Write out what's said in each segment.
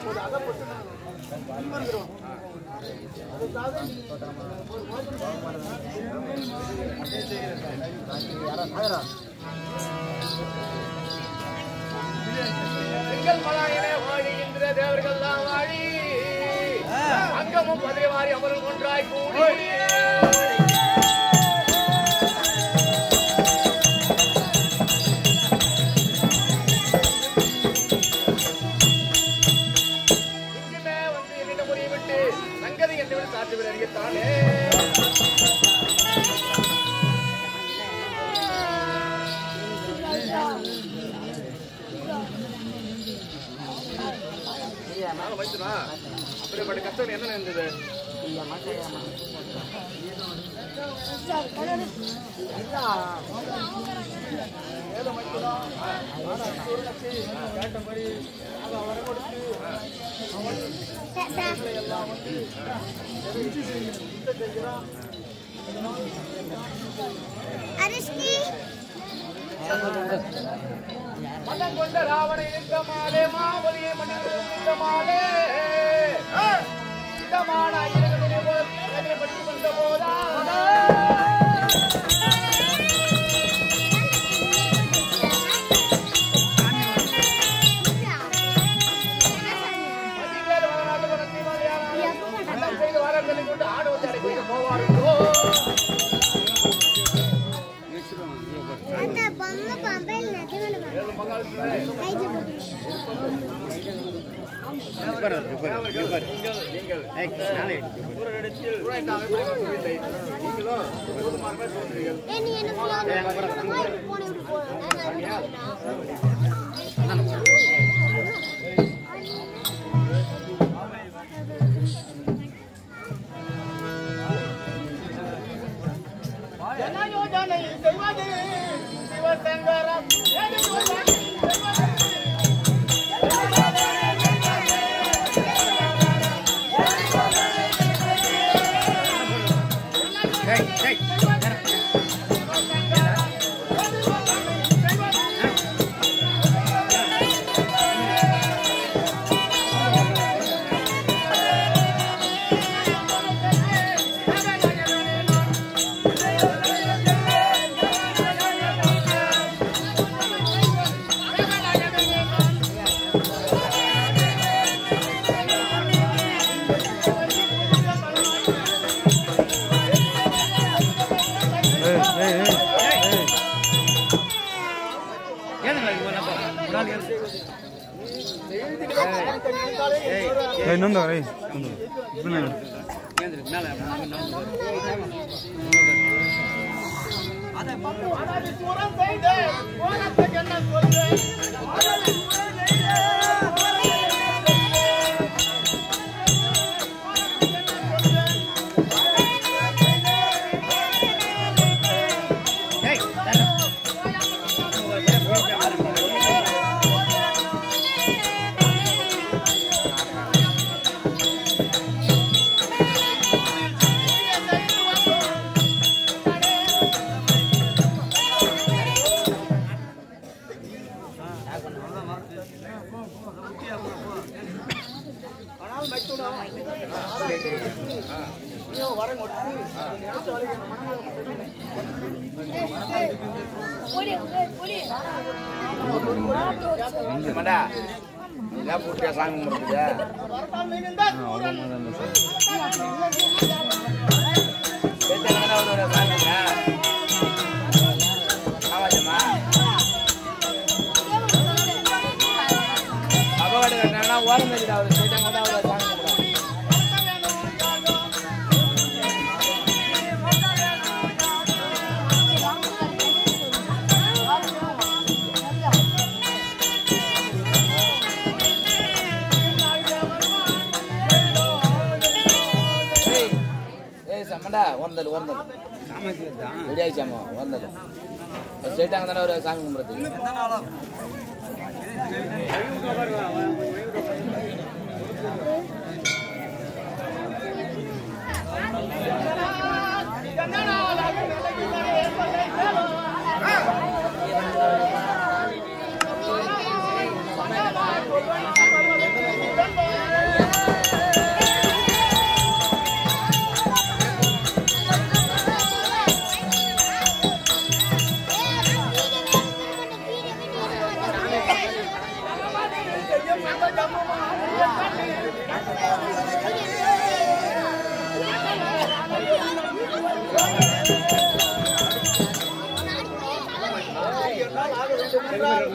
போது அகப்பட்டு வருகிறோம் அதுக்காக நீ ஒரு திங்கள் மலாயிலே வாழுகின்ற தேவர்கள் தான் வாழி அங்கமும் பதிரை மாறி அமரும் ஒன்றாய் கூடி இங்குமே வந்து என்னிடம் முறையை விட்டு சங்கதி என்று சாற்றி விட அறியத்தானே நாங்க வச்சுனா அப்படிப்பட்ட கஷ்டம் என்ன இருந்தது கேட்டபடி அதை வர கொடுத்து எல்லாம் வந்து தெரிஞ்சு செய்யணும் யுத்தம் செய்கிறான் மனம் கொண்ட ராவண யுத்தமாலே மாபலியை மன்னித்து யுத்தமாலே இதமான ஐயர்களிலே போல் எதிரே படித்துக் கொண்ட போதா மதிவேல் வரலாறு வளர்த்தி மலையாளம் அண்ணன் செய்து வரங்களை கொண்டு ஆடுவதை அடைத்து போவார்களோ நீங்கள் ஊரடத்தில் உரைத்தாங்க இல்லை நீங்களும் போதுமானமே சொல்றீர்கள் ஜனயோஜனை செய்வது சிவசங்கரம் ஜனயோஜனை செய்வது ಇನ್ನೊಂದು ರೀ ಒಂದು அனது தூரம் செய்து போனத்துக்கு என்ன சொல்வேன் அனது தூரம் செய்து மண்டா இதான் பூட்டியா சாமி கும்பிடுறது வரத்தால் மிகுந்த தூரன் அபகட கட்டினா ஓரம் வச்சுட்டு அவர் போயிட்டாங்க தான் அவர் சாமி கும்பிடுவோம் ஏய், ஏய் சம்மண்டா ஓர்ந்தல் ஓர்ந்தல் ரெடி ஆயிடுச்சாமா ஓர்ந்தல் ஸ்ட்ரைட்டாங்க தானே ஒரு சாமி கும்பிடுறது Thank you.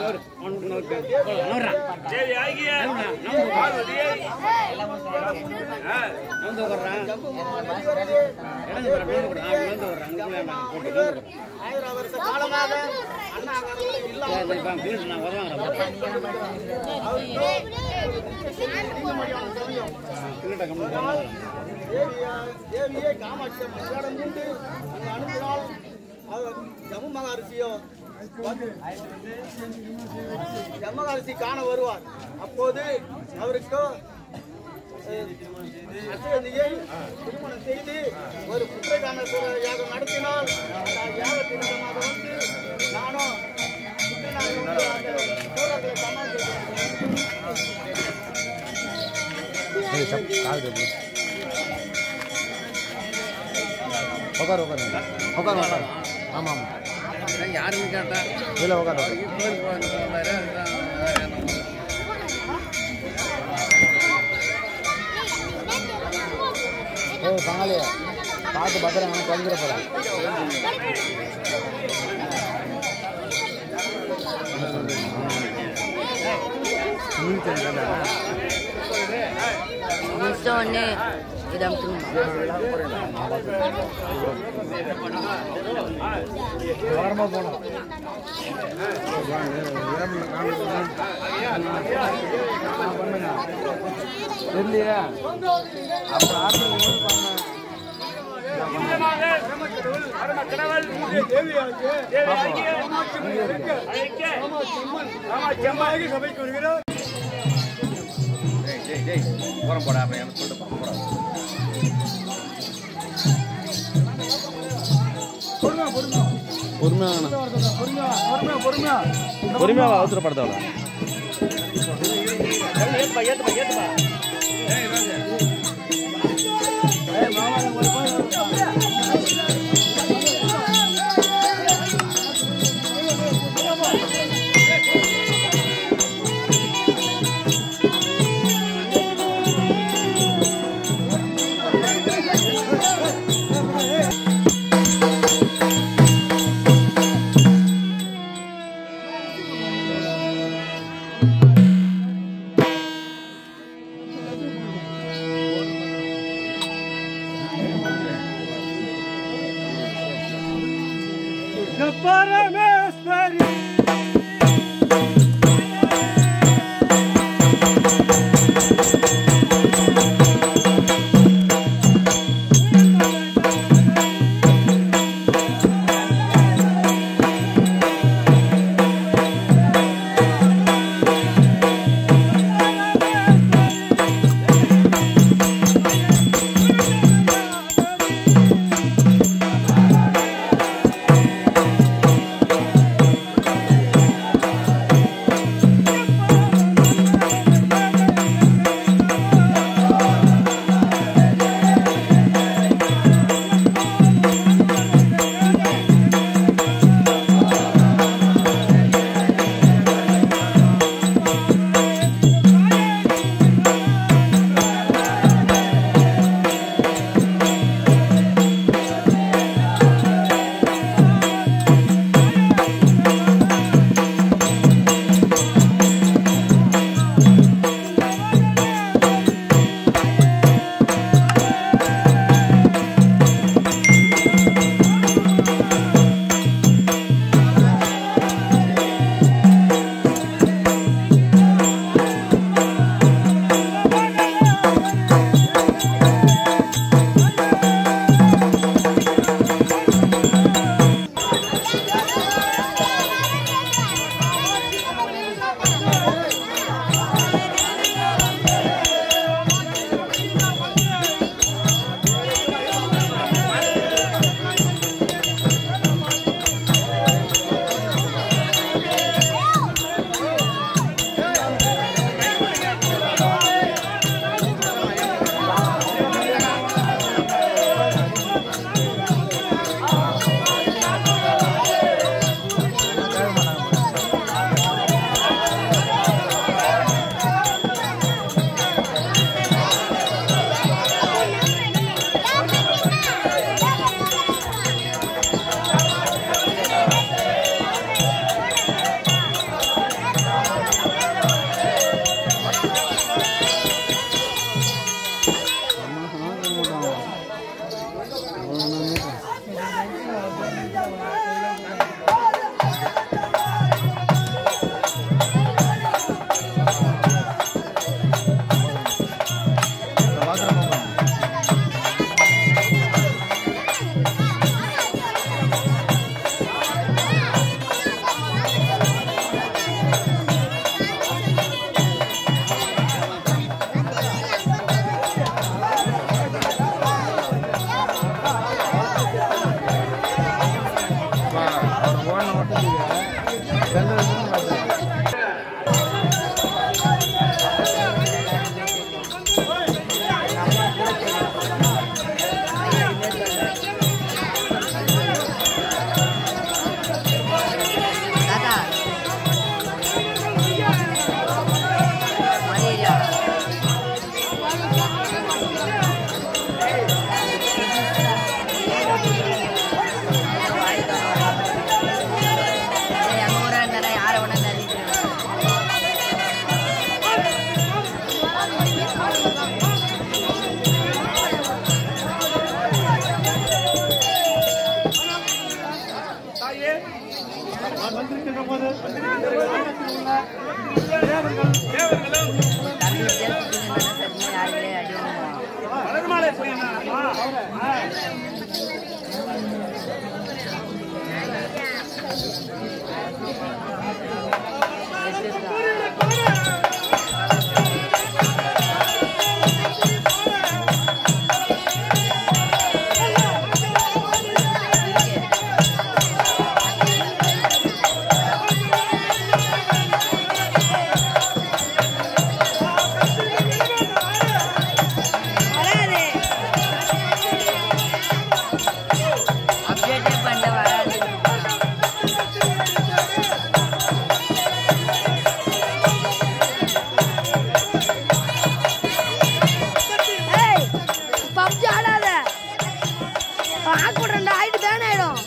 ஆயிரம் வருஷ காலமாக அண்ணா தேவியே காமாட்சி அம்மன் வேடம் கொண்டு அங்கு அனுப்பினால் அவர் ஜம்மு மகாரிஷியோ ஜம்மு மகாரிஷி காண வருவார் அப்போது அவருக்கு அஹ், அசுவதியை திருமணம் செய்து ஒரு புத்திரகான யாகம் நடத்தினால் அந்த யாகத்தின் மூலமாக வந்து நானும் புத்திரனாக வந்து அந்த சோழர்களை சமாளிக்கிறேன் உட்காரு உட்காரு உட்காரு உட்காரு ஆமாம் ஆமாம் யாருன்னு கேட்டா இதில் உட்காரு ஓ பங்காளி பார்த்து பத்திரம் எனக்கு தொலைஞ்சிட போகிறேன் నిల్చోండి ఇది అమ్ముతున్నాం ஓரமாக போகணும் தெரியலையா அப்புறம் ஆர்டர் பண்ணேன் சபைக்கு வருகிறார் உரம் போட அப்புறம் எனக்கு சொல்லிட்டு போட பொறுமையாக பொறுமையா பொறுமையா பொறுமையா பொறுமையாக அவசரப்படுத்தவள பரமேஸ்வரி ఆ தாத்தா மலேரியா எங்க ஊரா இருந்தா யாரை வேணா தள்ளிட்டு நான் வந்திருக்கின்ற போது தேவர்கள் தேவர்களும் தம்பி பேசிட்டு சரி யாருக்கே அடிவாங்க மலர்மாலை செய்யணும்மா அப்டேட்டே பண்ண வராது ஏய் பப்ஜி ஆடாத ஆக்குறேன் ஆயிட்டு பேன் ஆயிடும்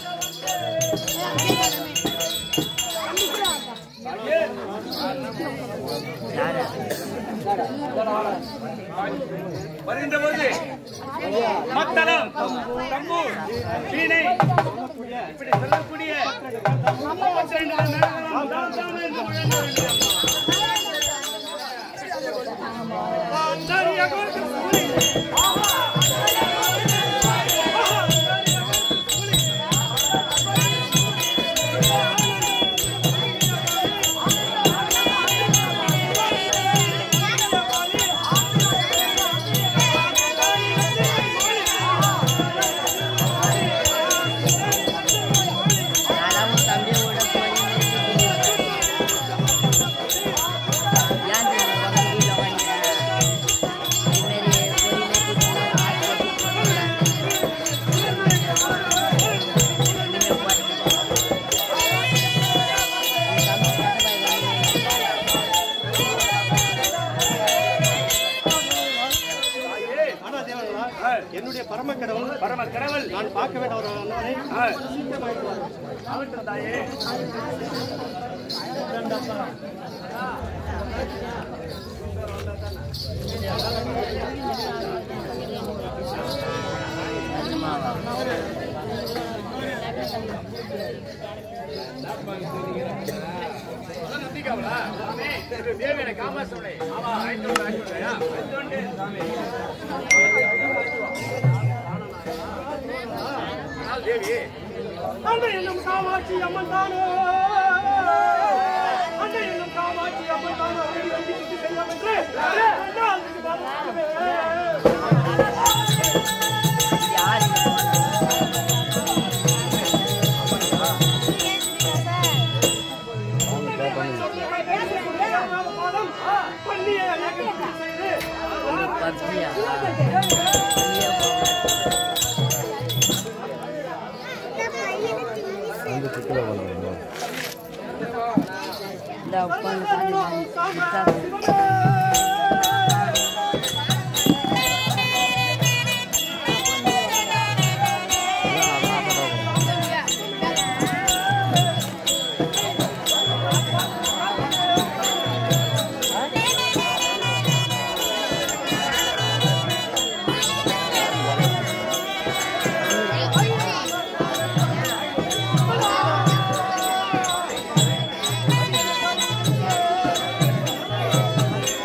யாரு வருகின்ற போது மத்தளம் தம்பு வீணை இப்படி சொல்லக்கூடிய முப்பத்தி ரெண்டு மேளங்களும் தாம் தாம் என்று முழங்க வேண்டும். ஆந்தாரியகோர்க்கு கூலி. நானும் தம்பியோட போய் ஏன் தெரியுமா வீட்டில் வாங்கிக்கிறேன் இதுமாரி பொறியிலே ஆனா தேவர்களா, என்னுடைய பரம கடவுள் பரம கடவுள் நான் பார்க்க வேண்டிய ஒரு அண்ணனை சீக்கிரமாயிட்டு வாருங்கள். ஆகட்டும் தாயே தேவையான காமாசோட ஆமா ஐநூறு ஐநூறு தேவி அன்னை என்னும் காமாட்சி அம்மன் தானோ அன்னை என்னும் காமாட்சி அம்மன் தானோ அடி வண்டி சுத்தி செல்லம் என்று ரெண்டாம் இதுக்கு வரலாமே. யாரு பாதம் பண்ணியை அழகு செய்து பப்ஜியா வந்து சுற்றுலா பண்ணுவாங்க இந்த உட்காந்து ஆ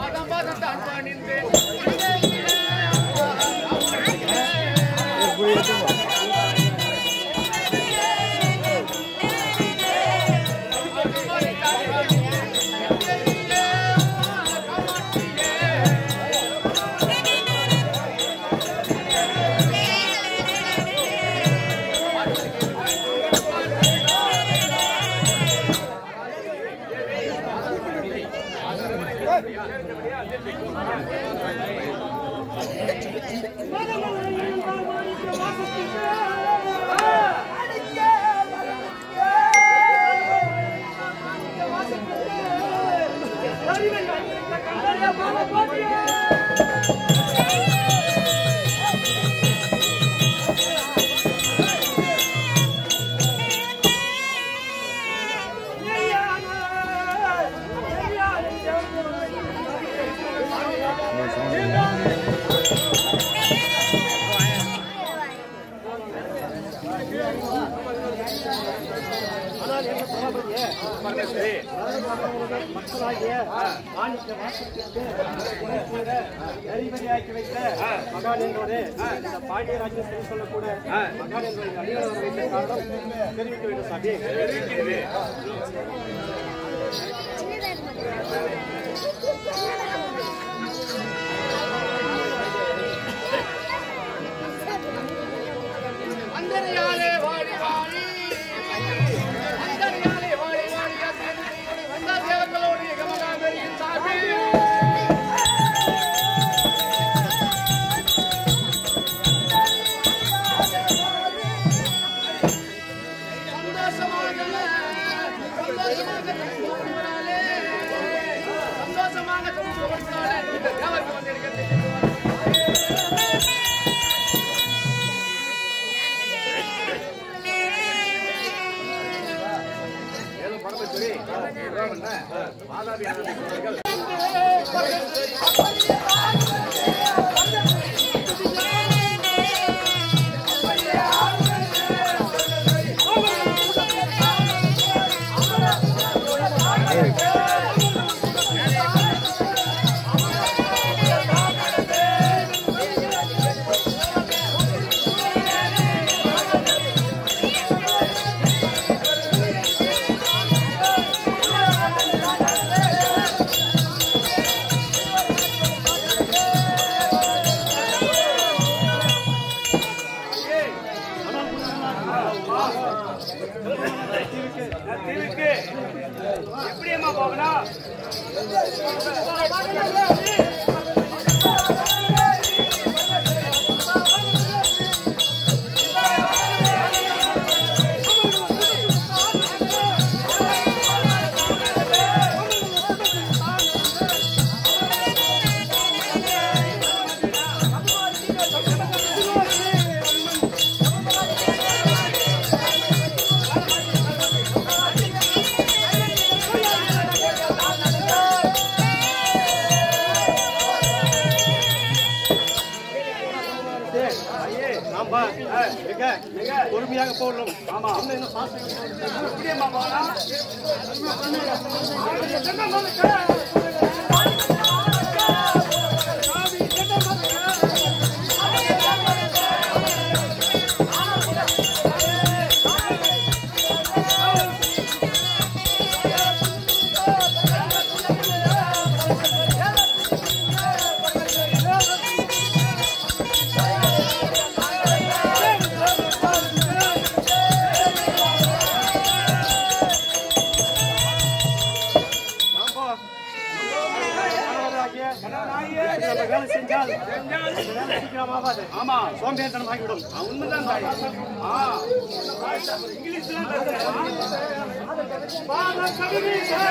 பாதம் பாதம் தான் பணிந்து மக்களாகிய மாணிக்க வாசத்திற்கு நெறிமுறையாக்கி வைத்த மகான் என்பவரே இந்த பாண்டிய ராஜ்யத்தில் சொல்லக்கூட மகான் என்பவரை அடியாளர் வைத்த காரணம் தெரிவிக்க வேண்டும் சாமி அந்தரியாலே வாடி வாடி அந்தரியாலே வாடி வாடி வந்த தேவர்களோடு கமகாமரியின் சார்பில் சந்தோஷமாக சந்தோஷமாக சந்தோஷமானாலே சந்தோஷமாக சந்தோஷமானாலே இந்த தேவருக்கு வந்திருக்கிறது தீவுக்கு எப்படியம்மா போகணும் ஐயே, ஆமா, ஆ, எங்க, எங்க, பொறுமையாக போகணும் ஆமா இன்னும் இன்னும் சாஸ்திரம் எப்படியம்மா போகணும் நாம் போ. கணவனாகிய, கணவனாகிய, நம்ம வேலை செஞ்சால் இந்த வேலை சீக்கிரம் ஆகாது. ஆமா சோம்பேறித்தனம் ஆகிவிடும் ஆ, உண்மைதான் தாய். ஆ. இங்கிலீஷ்ல பேசுறேன். பாத கவிதை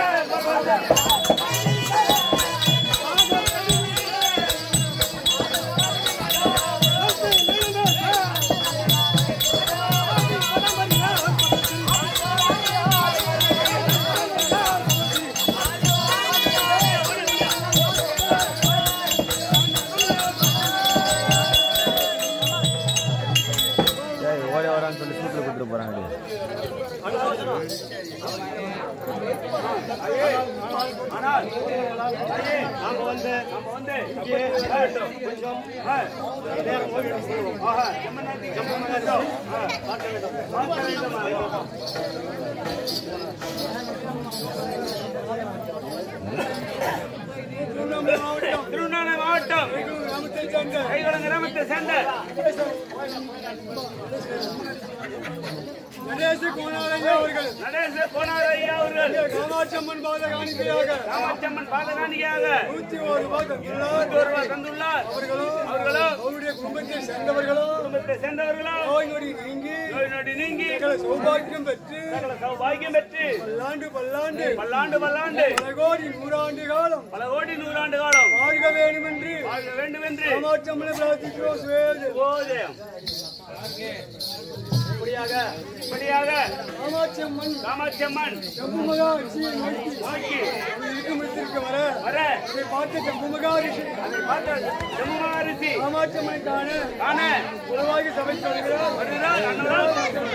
ஏய் ஓடி வரான்னு சொல்லி சூட்டில் கொடுத்துட்டு போகிறாங்க ஆனால் நாம வந்து நாம வந்து இங்கே கொஞ்சம் நேரம் ஓய்வு எடுத்துக்கொள்வோம். ஆஹா, ஜம்மு மகாராஜா, ஆ, பார்க்க வேண்டும் பார்க்க வேண்டும் ஆ. திருவண்ணாமலை மாவட்டம் கைகுளம் கிராமத்தை சேர்ந்த நடேச கோணாரையா அவர்கள் நடேச கோனாரையா அவர்கள் காமாட்சம்மன் பாத காணிக்கையாக காமாட்சியம்மன் பாதகாணியாக நூற்றி ஒரு ரூபாய் தந்துள்ளார் நூறு ரூபாய் தந்துள்ளார் அவர்களோ அவர்களோ அவருடைய குடும்பத்தை சேர்ந்தவர்களோ குடும்பத்தை சேர்ந்தவர்களோ நோய் நொடி நீங்கி நோய் நொடி நீங்கி சகல சௌபாக்கியம் பெற்று சகல சௌபாகியம் பெற்று பல்லாண்டு பல்லாண்டு பல்லாண்டு பல்லாண்டு பல கோடி நூறாண்டு காலம் பல கோடி நூறாண்டு காலம் வாழ்க வேண்டும் என்று வாழ்க வேண்டும் என்று காமாட்சம்மனை பிரார்த்திக்கிறோம் சுவேது போதயம் இப்படியாக இப்படியாக காமாட்சம்மன் காமாட்சியம்மன் ஜம்பு மகாரிஷியை நோக்கி நோக்கி இருக்கும் இடத்திற்கு வர வர அதை பார்த்த ஜம்பு மகாரிஷி அதை பார்த்த ஜமுமாரிசி காமாட்சம்மனை காண காண உலவாகி சபை சொல்கிறார் வருகிறார் அண்ணனால்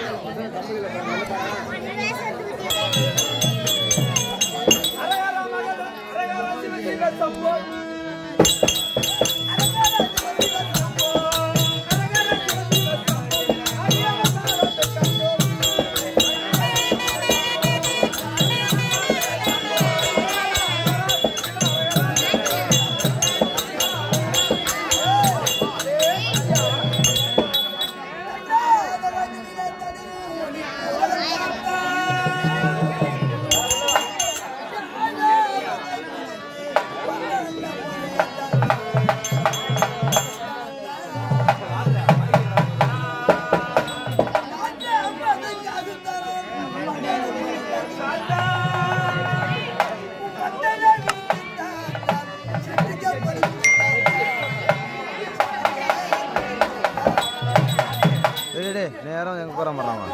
டேய் டேய் நேரம் எங்க போற மாட்டாமா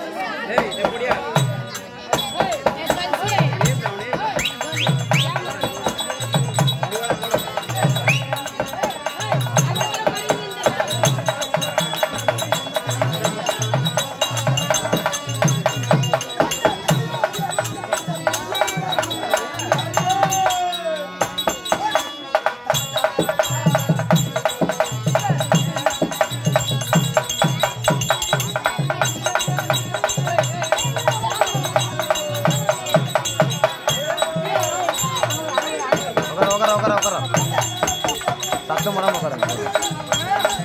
உட்கார உட்கார உட்கார உட்கார சத்தம் பண்ணாம உட்கார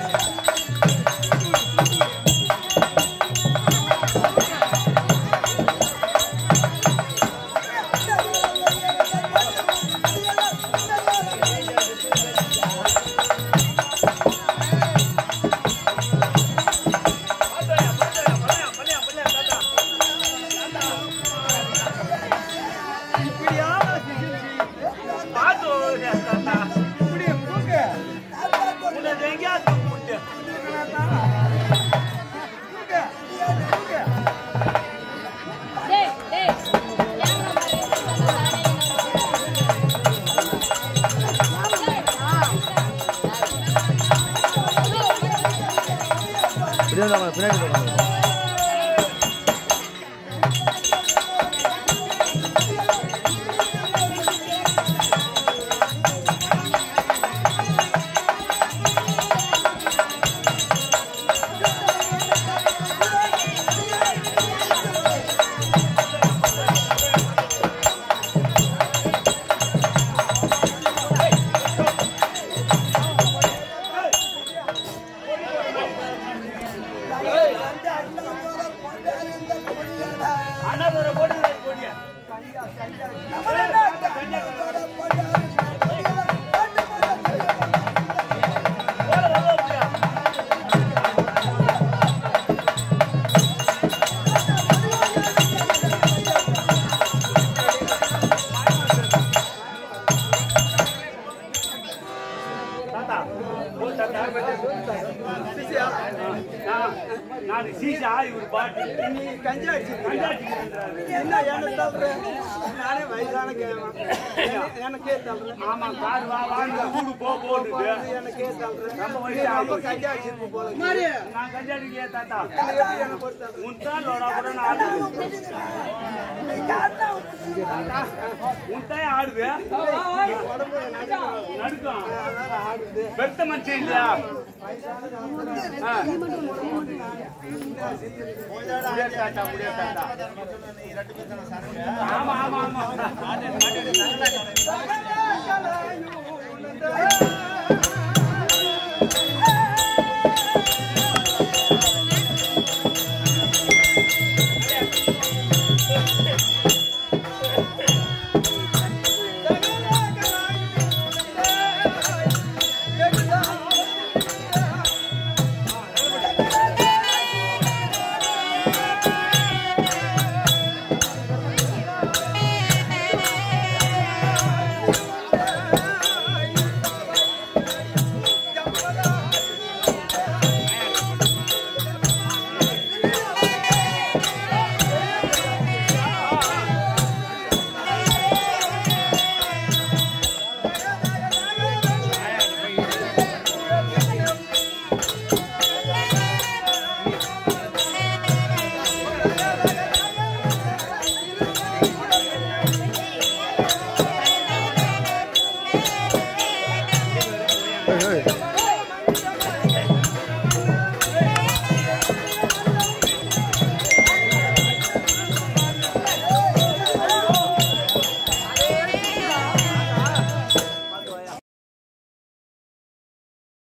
பின்னாடி உட்காரு, பின்னாடி உட்காரு. நான் நான் சீசா இவர் பாட்டு நீ கஞ்சா அடிச்சு கஞ்சா அடிக்கிறாரு. என்ன என்ன தள்ளுற நானே வயசான கேவன் எனக்கே தள்ளுறேன் ஆமா கார் வா வாங்க கூடு போ போட்டுட்டு எனக்கே தள்ளுறேன் நம்ம வயசு ரொம்ப ஆகுது. கஞ்சா அடிச்சிருப்பு போல நான் கஞ்சா அடிக்கலையே தாத்தா எப்படி என்ன போட்டு தள்ளுற உன்தான் லோடா கூட நான் ஆடுது உன்தான் ஆடுது நடுக்கம் பெத்த மனுஷன் இல்லையா ஆ. முடியாது தாத்தா, முடியாது தாத்தா. ஆமா ஆமா ஆமா